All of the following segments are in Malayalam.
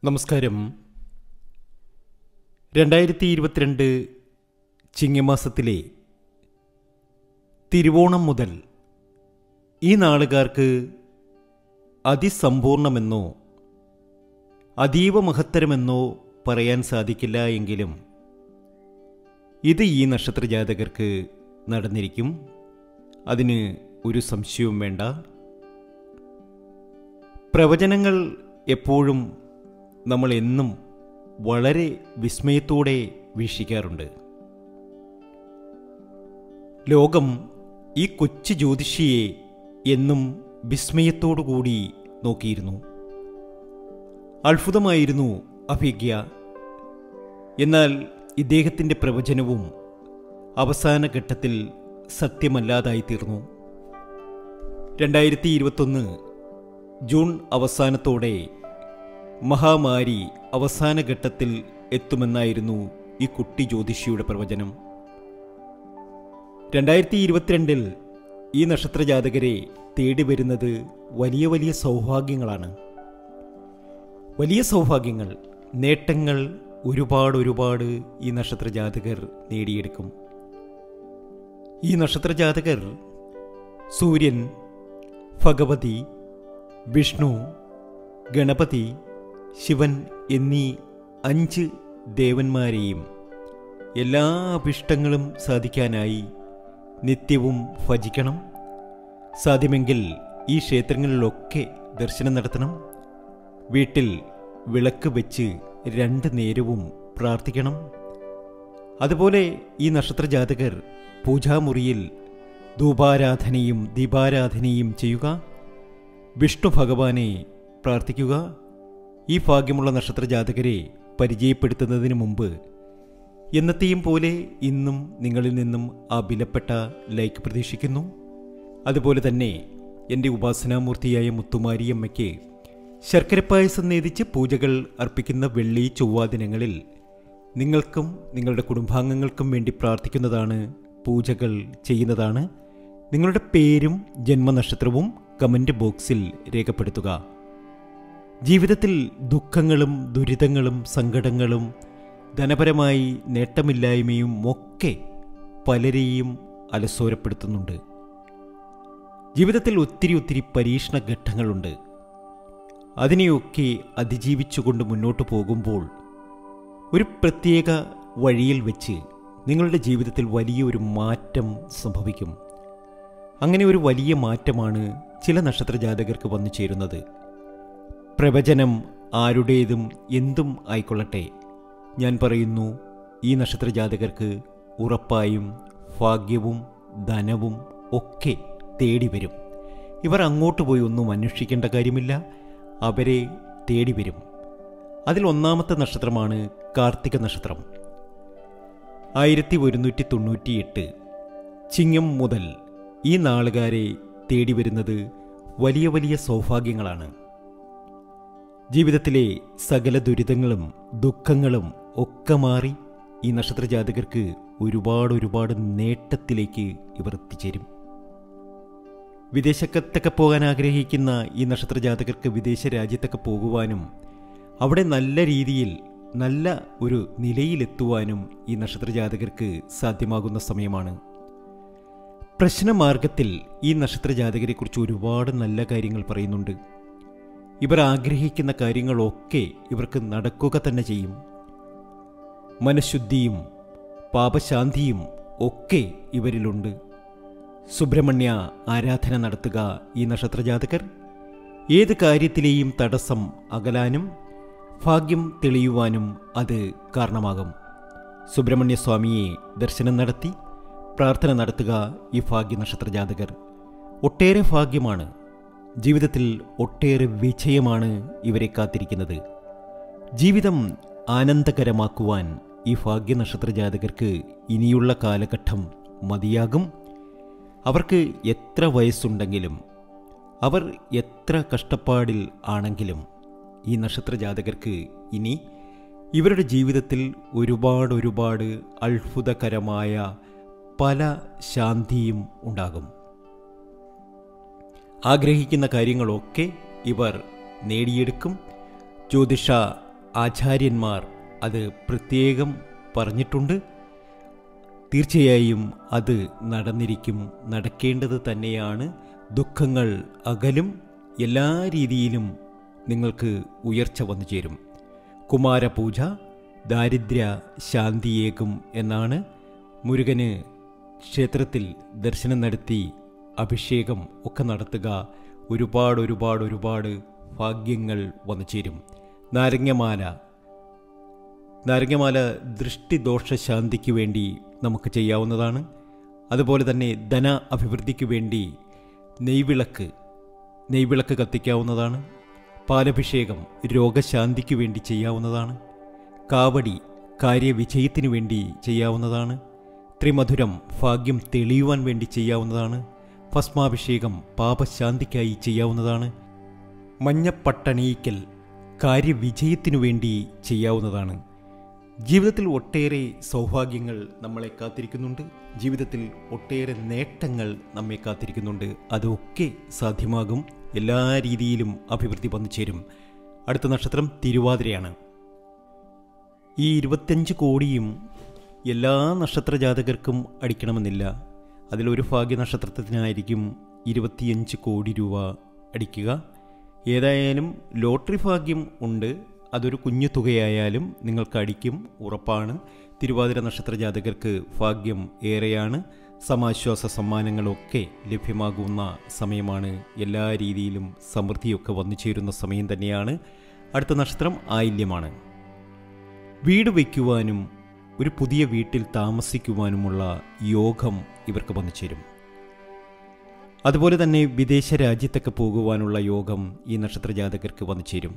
നമസ്കാരം രണ്ടായിരത്തി ഇരുപത്തിരണ്ട് ചിങ്ങമാസത്തിലെ തിരുവോണം മുതൽ ഈ നാളുകാർക്ക് അതിസമ്പൂർണമെന്നോ അതീവ മഹത്തരമെന്നോ പറയാൻ സാധിക്കില്ല എങ്കിലും ഇത് ഈ നക്ഷത്ര ജാതകർക്ക് നടന്നിരിക്കും അതിന് ഒരു സംശയവും വേണ്ട പ്രവചനങ്ങൾ എപ്പോഴും നമ്മൾ എന്നും വളരെ വിസ്മയത്തോടെ വീക്ഷിക്കാറുണ്ട് ലോകം ഈ കൊച്ചു ജ്യോതിഷിയെ എന്നും വിസ്മയത്തോടു കൂടി നോക്കിയിരുന്നു അത്ഭുതമായിരുന്നു അഭിജ്ഞ എന്നാൽ ഇദ്ദേഹത്തിൻ്റെ പ്രവചനവും അവസാന ഘട്ടത്തിൽ സത്യമല്ലാതായിത്തീർന്നു രണ്ടായിരത്തി ഇരുപത്തൊന്ന് ജൂൺ അവസാനത്തോടെ മഹാമാരി അവസാന ഘട്ടത്തിൽ എത്തുമെന്നായിരുന്നു ഈ കുട്ടി ജ്യോതിഷിയുടെ പ്രവചനം രണ്ടായിരത്തി ഇരുപത്തിരണ്ടിൽ ഈ നക്ഷത്രജാതകരെ തേടി വരുന്നത് വലിയ വലിയ സൗഭാഗ്യങ്ങളാണ് വലിയ സൗഭാഗ്യങ്ങൾ നേട്ടങ്ങൾ ഒരുപാട് ഒരുപാട് ഈ നക്ഷത്രജാതകർ നേടിയെടുക്കും ഈ നക്ഷത്രജാതകർ സൂര്യൻ ഭഗവതി വിഷ്ണു ഗണപതി ശിവൻ എന്നീ അഞ്ച് ദേവന്മാരെയും എല്ലാ അഭിഷ്ടങ്ങളും സാധിക്കാനായി നിത്യവും ഭജിക്കണം സാധ്യമെങ്കിൽ ഈ ക്ഷേത്രങ്ങളിലൊക്കെ ദർശനം നടത്തണം വീട്ടിൽ വിളക്ക് വെച്ച് രണ്ട് നേരവും പ്രാർത്ഥിക്കണം അതുപോലെ ഈ നക്ഷത്രജാതകർ പൂജാമുറിയിൽ ധൂപാരാധനയും ദീപാരാധനയും ചെയ്യുക വിഷ്ണു ഭഗവാനെ പ്രാർത്ഥിക്കുക ഈ ഭാഗ്യമുള്ള നക്ഷത്രജാതകരെ പരിചയപ്പെടുത്തുന്നതിന് മുമ്പ് എന്നത്തെയും പോലെ ഇന്നും നിങ്ങളിൽ നിന്നും ആ വിലപ്പെട്ട ലൈക്ക് പ്രതീക്ഷിക്കുന്നു അതുപോലെ തന്നെ എൻ്റെ ഉപാസനാമൂർത്തിയായ മുത്തുമാരിയമ്മയ്ക്ക് ശർക്കരപ്പായസം നേതിച്ച് പൂജകൾ അർപ്പിക്കുന്ന വെള്ളി ചൊവ്വ ദിനങ്ങളിൽ നിങ്ങൾക്കും നിങ്ങളുടെ കുടുംബാംഗങ്ങൾക്കും വേണ്ടി പ്രാർത്ഥിക്കുന്നതാണ് പൂജകൾ ചെയ്യുന്നതാണ് നിങ്ങളുടെ പേരും ജന്മനക്ഷത്രവും കമൻറ്റ് ബോക്സിൽ രേഖപ്പെടുത്തുക ജീവിതത്തിൽ ദുഃഖങ്ങളും ദുരിതങ്ങളും സങ്കടങ്ങളും ധനപരമായി നേട്ടമില്ലായ്മയും ഒക്കെ പലരെയും അലസോരപ്പെടുത്തുന്നുണ്ട് ജീവിതത്തിൽ ഒത്തിരി ഒത്തിരി പരീക്ഷണ ഘട്ടങ്ങളുണ്ട് അതിനെയൊക്കെ അതിജീവിച്ചുകൊണ്ട് മുന്നോട്ട് പോകുമ്പോൾ ഒരു പ്രത്യേക വഴിയിൽ വെച്ച് നിങ്ങളുടെ ജീവിതത്തിൽ വലിയൊരു മാറ്റം സംഭവിക്കും അങ്ങനെ ഒരു വലിയ മാറ്റമാണ് ചില നക്ഷത്രജാതകർക്ക് വന്നു ചേരുന്നത് പ്രവചനം ആരുടേതും എന്തും ആയിക്കൊള്ളട്ടെ ഞാൻ പറയുന്നു ഈ നക്ഷത്രജാതകർക്ക് ഉറപ്പായും ഭാഗ്യവും ധനവും ഒക്കെ തേടി വരും ഇവർ അങ്ങോട്ട് പോയി ഒന്നും അന്വേഷിക്കേണ്ട കാര്യമില്ല അവരെ തേടി വരും അതിൽ ഒന്നാമത്തെ നക്ഷത്രമാണ് കാർത്തിക നക്ഷത്രം ആയിരത്തി ഒരുന്നൂറ്റി തൊണ്ണൂറ്റിയെട്ട് ചിങ്ങം മുതൽ ഈ നാളുകാരെ തേടി വരുന്നത് വലിയ വലിയ സൗഭാഗ്യങ്ങളാണ് ജീവിതത്തിലെ സകല ദുരിതങ്ങളും ദുഃഖങ്ങളും ഒക്കെ മാറി ഈ നക്ഷത്രജാതകർക്ക് ഒരുപാട് ഒരുപാട് നേട്ടത്തിലേക്ക് ഇവർ എത്തിച്ചേരും വിദേശത്തൊക്കെ പോകാൻ ആഗ്രഹിക്കുന്ന ഈ നക്ഷത്രജാതകർക്ക് വിദേശ രാജ്യത്തൊക്കെ പോകുവാനും അവിടെ നല്ല രീതിയിൽ നല്ല ഒരു നിലയിലെത്തുവാനും ഈ നക്ഷത്രജാതകർക്ക് സാധ്യമാകുന്ന സമയമാണ് പ്രശ്നമാർഗത്തിൽ ഈ നക്ഷത്രജാതകരെക്കുറിച്ച് ഒരുപാട് നല്ല കാര്യങ്ങൾ പറയുന്നുണ്ട് ഇവർ ആഗ്രഹിക്കുന്ന കാര്യങ്ങളൊക്കെ ഇവർക്ക് നടക്കുക തന്നെ ചെയ്യും മനഃശുദ്ധിയും പാപശാന്തിയും ഒക്കെ ഇവരിലുണ്ട് സുബ്രഹ്മണ്യ ആരാധന നടത്തുക ഈ നക്ഷത്രജാതകർ ഏത് കാര്യത്തിലെയും തടസ്സം അകലാനും ഭാഗ്യം തെളിയുവാനും അത് കാരണമാകും സുബ്രഹ്മണ്യ സ്വാമിയെ ദർശനം നടത്തി പ്രാർത്ഥന നടത്തുക ഈ ഭാഗ്യ നക്ഷത്രജാതകർ ഒട്ടേറെ ഭാഗ്യമാണ് ജീവിതത്തിൽ ഒട്ടേറെ വിജയമാണ് ഇവരെ കാത്തിരിക്കുന്നത് ജീവിതം ആനന്ദകരമാക്കുവാൻ ഈ ഭാഗ്യ നക്ഷത്രജാതകർക്ക് ഇനിയുള്ള കാലഘട്ടം മതിയാകും അവർക്ക് എത്ര വയസ്സുണ്ടെങ്കിലും അവർ എത്ര കഷ്ടപ്പാടിൽ ആണെങ്കിലും ഈ നക്ഷത്രജാതകർക്ക് ഇനി ഇവരുടെ ജീവിതത്തിൽ ഒരുപാട് ഒരുപാട് അത്ഭുതകരമായ പല ശാന്തിയും ഉണ്ടാകും ആഗ്രഹിക്കുന്ന കാര്യങ്ങളൊക്കെ ഇവർ നേടിയെടുക്കും ജ്യോതിഷ ആചാര്യന്മാർ അത് പ്രത്യേകം പറഞ്ഞിട്ടുണ്ട് തീർച്ചയായും അത് നടന്നിരിക്കും നടക്കേണ്ടത് തന്നെയാണ് ദുഃഖങ്ങൾ അകലും എല്ലാ രീതിയിലും നിങ്ങൾക്ക് ഉയർച്ച വന്നു ചേരും കുമാരപൂജ ദാരിദ്ര്യ ശാന്തിയേകും എന്നാണ് മുരുകന് ക്ഷേത്രത്തിൽ ദർശനം നടത്തി അഭിഷേകം ഒക്കെ നടത്തുക ഒരുപാട് ഒരുപാട് ഒരുപാട് ഭാഗ്യങ്ങൾ വന്നു ചേരും നാരങ്ങമാല നാരങ്ങമാല ദൃഷ്ടിദോഷ ശാന്തിക്ക് വേണ്ടി നമുക്ക് ചെയ്യാവുന്നതാണ് അതുപോലെ തന്നെ ധന അഭിവൃദ്ധിക്ക് വേണ്ടി നെയ്വിളക്ക് നെയ്വിളക്ക് കത്തിക്കാവുന്നതാണ് പാലഭിഷേകം രോഗശാന്തിക്ക് വേണ്ടി ചെയ്യാവുന്നതാണ് കാവടി കാര്യവിജയത്തിന് വേണ്ടി ചെയ്യാവുന്നതാണ് ത്രിമധുരം ഭാഗ്യം തെളിയുവാൻ വേണ്ടി ചെയ്യാവുന്നതാണ് ഭസ്മാഭിഷേകം പാപശാന്തിക്കായി ചെയ്യാവുന്നതാണ് മഞ്ഞപ്പട്ടണിയിക്കൽ കാര്യവിജയത്തിനു വേണ്ടി ചെയ്യാവുന്നതാണ് ജീവിതത്തിൽ ഒട്ടേറെ സൗഭാഗ്യങ്ങൾ നമ്മളെ കാത്തിരിക്കുന്നുണ്ട് ജീവിതത്തിൽ ഒട്ടേറെ നേട്ടങ്ങൾ നമ്മെ കാത്തിരിക്കുന്നുണ്ട് അതൊക്കെ സാധ്യമാകും എല്ലാ രീതിയിലും അഭിവൃദ്ധി വന്നു ചേരും അടുത്ത നക്ഷത്രം തിരുവാതിരയാണ് ഈ ഇരുപത്തഞ്ച് കോടിയും എല്ലാ നക്ഷത്ര ജാതകർക്കും അടിക്കണമെന്നില്ല അതിലൊരു ഭാഗ്യ നക്ഷത്രത്തിനായിരിക്കും ഇരുപത്തിയഞ്ച് കോടി രൂപ അടിക്കുക ഏതായാലും ലോട്ടറി ഭാഗ്യം ഉണ്ട് അതൊരു കുഞ്ഞു തുകയായാലും നിങ്ങൾക്ക് അടിക്കും ഉറപ്പാണ് തിരുവാതിര നക്ഷത്ര ജാതകർക്ക് ഭാഗ്യം ഏറെയാണ് സമാശ്വാസ സമ്മാനങ്ങളൊക്കെ ലഭ്യമാകുന്ന സമയമാണ് എല്ലാ രീതിയിലും സമൃദ്ധിയൊക്കെ വന്നു ചേരുന്ന സമയം തന്നെയാണ് അടുത്ത നക്ഷത്രം ആയില്യമാണ് വീട് വയ്ക്കുവാനും ഒരു പുതിയ വീട്ടിൽ താമസിക്കുവാനുമുള്ള യോഗം ഇവർക്ക് വന്നു ചേരും അതുപോലെ തന്നെ വിദേശ രാജ്യത്തൊക്കെ പോകുവാനുള്ള യോഗം ഈ നക്ഷത്ര ജാതകർക്ക് വന്നു ചേരും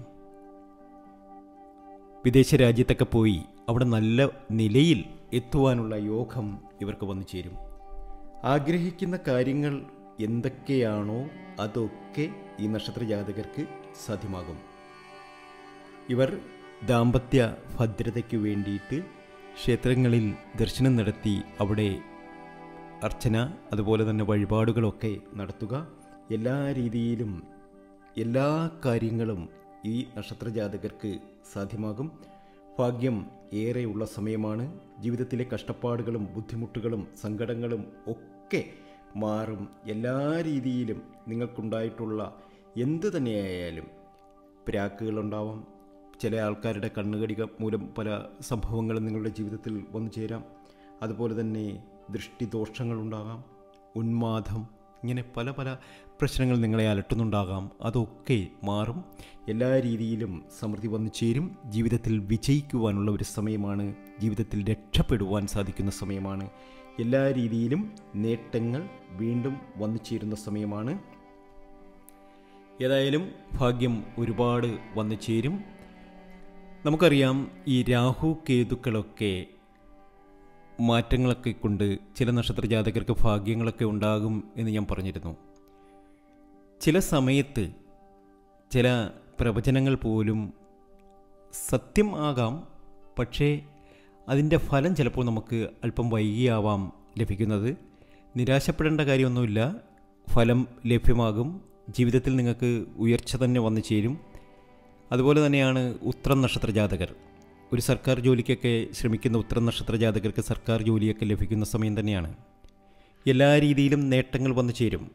വിദേശ രാജ്യത്തൊക്കെ പോയി അവിടെ നല്ല നിലയിൽ എത്തുവാനുള്ള യോഗം ഇവർക്ക് വന്നു ചേരും ആഗ്രഹിക്കുന്ന കാര്യങ്ങൾ എന്തൊക്കെയാണോ അതൊക്കെ ഈ നക്ഷത്ര ജാതകർക്ക് സാധ്യമാകും ഇവർ ദാമ്പത്യ ഭദ്രതയ്ക്ക് വേണ്ടിയിട്ട് ക്ഷേത്രങ്ങളിൽ ദർശനം നടത്തി അവിടെ അർച്ചന അതുപോലെ തന്നെ വഴിപാടുകളൊക്കെ നടത്തുക എല്ലാ രീതിയിലും എല്ലാ കാര്യങ്ങളും ഈ നക്ഷത്ര ജാതകർക്ക് സാധ്യമാകും ഭാഗ്യം ഏറെയുള്ള സമയമാണ് ജീവിതത്തിലെ കഷ്ടപ്പാടുകളും ബുദ്ധിമുട്ടുകളും സങ്കടങ്ങളും ഒക്കെ മാറും എല്ലാ രീതിയിലും നിങ്ങൾക്കുണ്ടായിട്ടുള്ള എന്ത് തന്നെയായാലും പ്രാക്കുകളുണ്ടാവാം ചില ആൾക്കാരുടെ കണ്ണുകടിക മൂലം പല സംഭവങ്ങളും നിങ്ങളുടെ ജീവിതത്തിൽ വന്നു ചേരാം അതുപോലെ തന്നെ ദൃഷ്ടിദോഷങ്ങളുണ്ടാകാം ഉന്മാദം ഇങ്ങനെ പല പല പ്രശ്നങ്ങൾ നിങ്ങളെ അലട്ടുന്നുണ്ടാകാം അതൊക്കെ മാറും എല്ലാ രീതിയിലും സമൃദ്ധി വന്നു ചേരും ജീവിതത്തിൽ വിജയിക്കുവാനുള്ള ഒരു സമയമാണ് ജീവിതത്തിൽ രക്ഷപ്പെടുവാൻ സാധിക്കുന്ന സമയമാണ് എല്ലാ രീതിയിലും നേട്ടങ്ങൾ വീണ്ടും വന്നു ചേരുന്ന സമയമാണ് ഏതായാലും ഭാഗ്യം ഒരുപാട് വന്നു ചേരും നമുക്കറിയാം ഈ രാഹു കേതുക്കളൊക്കെ മാറ്റങ്ങളൊക്കെ കൊണ്ട് ചില നക്ഷത്ര ജാതകർക്ക് ഭാഗ്യങ്ങളൊക്കെ ഉണ്ടാകും എന്ന് ഞാൻ പറഞ്ഞിരുന്നു ചില സമയത്ത് ചില പ്രവചനങ്ങൾ പോലും സത്യം ആകാം പക്ഷേ അതിൻ്റെ ഫലം ചിലപ്പോൾ നമുക്ക് അല്പം വൈകിയാവാം ലഭിക്കുന്നത് നിരാശപ്പെടേണ്ട കാര്യമൊന്നുമില്ല ഫലം ലഭ്യമാകും ജീവിതത്തിൽ നിങ്ങൾക്ക് ഉയർച്ച തന്നെ വന്നു ചേരും അതുപോലെ തന്നെയാണ് ഉത്രം നക്ഷത്ര ജാതകർ ഒരു സർക്കാർ ജോലിക്കൊക്കെ ശ്രമിക്കുന്ന ഉത്തരം നക്ഷത്ര ജാതകർക്ക് സർക്കാർ ജോലിയൊക്കെ ലഭിക്കുന്ന സമയം തന്നെയാണ് എല്ലാ രീതിയിലും നേട്ടങ്ങൾ വന്നു ചേരും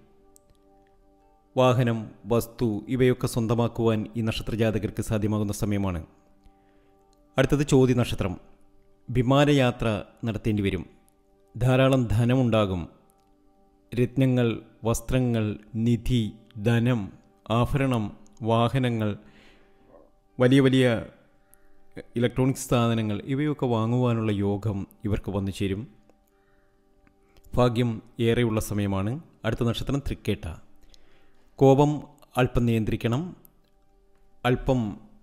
വാഹനം വസ്തു ഇവയൊക്കെ സ്വന്തമാക്കുവാൻ ഈ നക്ഷത്ര ജാതകർക്ക് സാധ്യമാകുന്ന സമയമാണ് അടുത്തത് ചോദ്യ നക്ഷത്രം വിമാനയാത്ര നടത്തേണ്ടി വരും ധാരാളം ധനമുണ്ടാകും രത്നങ്ങൾ വസ്ത്രങ്ങൾ നിധി ധനം ആഭരണം വാഹനങ്ങൾ വലിയ വലിയ ഇലക്ട്രോണിക്സ് സാധനങ്ങൾ ഇവയൊക്കെ വാങ്ങുവാനുള്ള യോഗം ഇവർക്ക് വന്നു ചേരും ഭാഗ്യം ഏറെയുള്ള സമയമാണ് അടുത്ത നക്ഷത്രം തൃക്കേട്ട കോപം അല്പം നിയന്ത്രിക്കണം അല്പം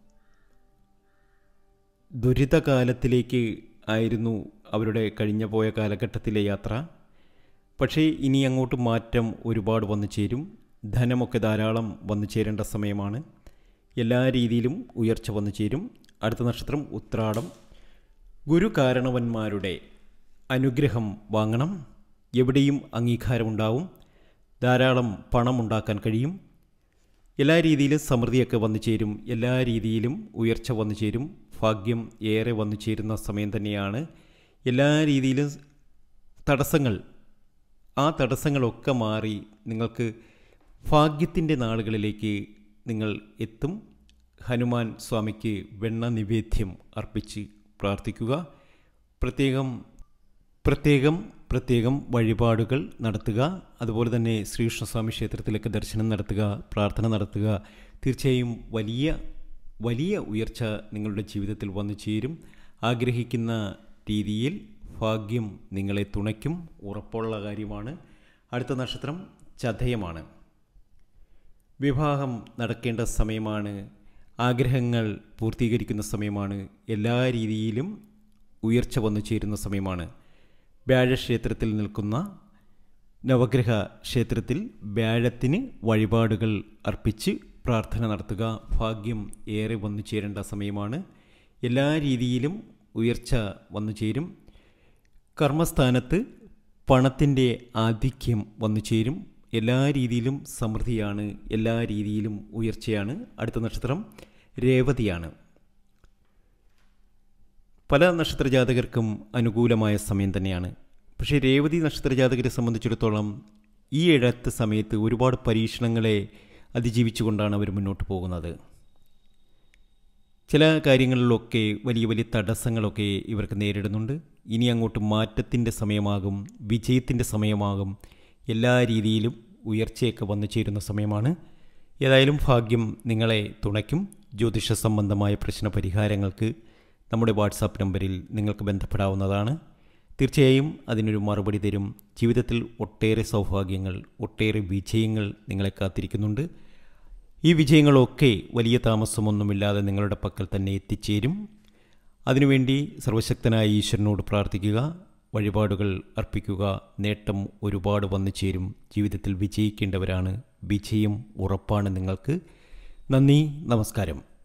ദുരിതകാലത്തിലേക്ക് ആയിരുന്നു അവരുടെ കഴിഞ്ഞ പോയ കാലഘട്ടത്തിലെ യാത്ര പക്ഷേ ഇനി അങ്ങോട്ട് മാറ്റം ഒരുപാട് വന്നു ചേരും ധനമൊക്കെ ധാരാളം വന്നു ചേരേണ്ട സമയമാണ് എല്ലാ രീതിയിലും ഉയർച്ച വന്നു ചേരും അടുത്ത നക്ഷത്രം ഉത്രാടം ഗുരു കാരണവന്മാരുടെ അനുഗ്രഹം വാങ്ങണം എവിടെയും അംഗീകാരമുണ്ടാവും ധാരാളം പണം ഉണ്ടാക്കാൻ കഴിയും എല്ലാ രീതിയിലും സമൃദ്ധിയൊക്കെ വന്നു ചേരും എല്ലാ രീതിയിലും ഉയർച്ച വന്നു ചേരും ഭാഗ്യം ഏറെ വന്നു ചേരുന്ന സമയം തന്നെയാണ് എല്ലാ രീതിയിലും തടസ്സങ്ങൾ ആ തടസ്സങ്ങളൊക്കെ മാറി നിങ്ങൾക്ക് ഭാഗ്യത്തിൻ്റെ നാളുകളിലേക്ക് നിങ്ങൾ എത്തും ഹനുമാൻ സ്വാമിക്ക് വെണ്ണ നിവേദ്യം അർപ്പിച്ച് പ്രാർത്ഥിക്കുക പ്രത്യേകം പ്രത്യേകം പ്രത്യേകം വഴിപാടുകൾ നടത്തുക അതുപോലെ തന്നെ ശ്രീകൃഷ്ണസ്വാമി ക്ഷേത്രത്തിലേക്ക് ദർശനം നടത്തുക പ്രാർത്ഥന നടത്തുക തീർച്ചയായും വലിയ വലിയ ഉയർച്ച നിങ്ങളുടെ ജീവിതത്തിൽ വന്നു ചേരും ആഗ്രഹിക്കുന്ന രീതിയിൽ ഭാഗ്യം നിങ്ങളെ തുണയ്ക്കും ഉറപ്പുള്ള കാര്യമാണ് അടുത്ത നക്ഷത്രം ചതയമാണ് വിവാഹം നടക്കേണ്ട സമയമാണ് ആഗ്രഹങ്ങൾ പൂർത്തീകരിക്കുന്ന സമയമാണ് എല്ലാ രീതിയിലും ഉയർച്ച വന്നു ചേരുന്ന സമയമാണ് വ്യാഴക്ഷേത്രത്തിൽ നിൽക്കുന്ന നവഗ്രഹ ക്ഷേത്രത്തിൽ വ്യാഴത്തിന് വഴിപാടുകൾ അർപ്പിച്ച് പ്രാർത്ഥന നടത്തുക ഭാഗ്യം ഏറെ വന്നു ചേരേണ്ട സമയമാണ് എല്ലാ രീതിയിലും ഉയർച്ച വന്നു ചേരും കർമ്മസ്ഥാനത്ത് പണത്തിൻ്റെ ആധിക്യം വന്നു ചേരും എല്ലാ രീതിയിലും സമൃദ്ധിയാണ് എല്ലാ രീതിയിലും ഉയർച്ചയാണ് അടുത്ത നക്ഷത്രം രേവതിയാണ് പല നക്ഷത്രജാതകർക്കും അനുകൂലമായ സമയം തന്നെയാണ് പക്ഷേ രേവതി നക്ഷത്രജാതകരെ സംബന്ധിച്ചിടത്തോളം ഈ ഇടത്ത സമയത്ത് ഒരുപാട് പരീക്ഷണങ്ങളെ അതിജീവിച്ചുകൊണ്ടാണ് അവർ മുന്നോട്ട് പോകുന്നത് ചില കാര്യങ്ങളിലൊക്കെ വലിയ വലിയ തടസ്സങ്ങളൊക്കെ ഇവർക്ക് നേരിടുന്നുണ്ട് ഇനി അങ്ങോട്ട് മാറ്റത്തിൻ്റെ സമയമാകും വിജയത്തിൻ്റെ സമയമാകും എല്ലാ രീതിയിലും ഉയർച്ചയൊക്കെ വന്നു ചേരുന്ന സമയമാണ് ഏതായാലും ഭാഗ്യം നിങ്ങളെ തുണയ്ക്കും ജ്യോതിഷ സംബന്ധമായ പ്രശ്ന പരിഹാരങ്ങൾക്ക് നമ്മുടെ വാട്സാപ്പ് നമ്പറിൽ നിങ്ങൾക്ക് ബന്ധപ്പെടാവുന്നതാണ് തീർച്ചയായും അതിനൊരു മറുപടി തരും ജീവിതത്തിൽ ഒട്ടേറെ സൗഭാഗ്യങ്ങൾ ഒട്ടേറെ വിജയങ്ങൾ നിങ്ങളെ കാത്തിരിക്കുന്നുണ്ട് ഈ വിജയങ്ങളൊക്കെ വലിയ താമസമൊന്നുമില്ലാതെ നിങ്ങളുടെ പക്കൽ തന്നെ എത്തിച്ചേരും അതിനുവേണ്ടി സർവശക്തനായ ഈശ്വരനോട് പ്രാർത്ഥിക്കുക വഴിപാടുകൾ അർപ്പിക്കുക നേട്ടം ഒരുപാട് വന്നു ചേരും ജീവിതത്തിൽ വിജയിക്കേണ്ടവരാണ് വിജയം ഉറപ്പാണ് നിങ്ങൾക്ക് നന്ദി നമസ്കാരം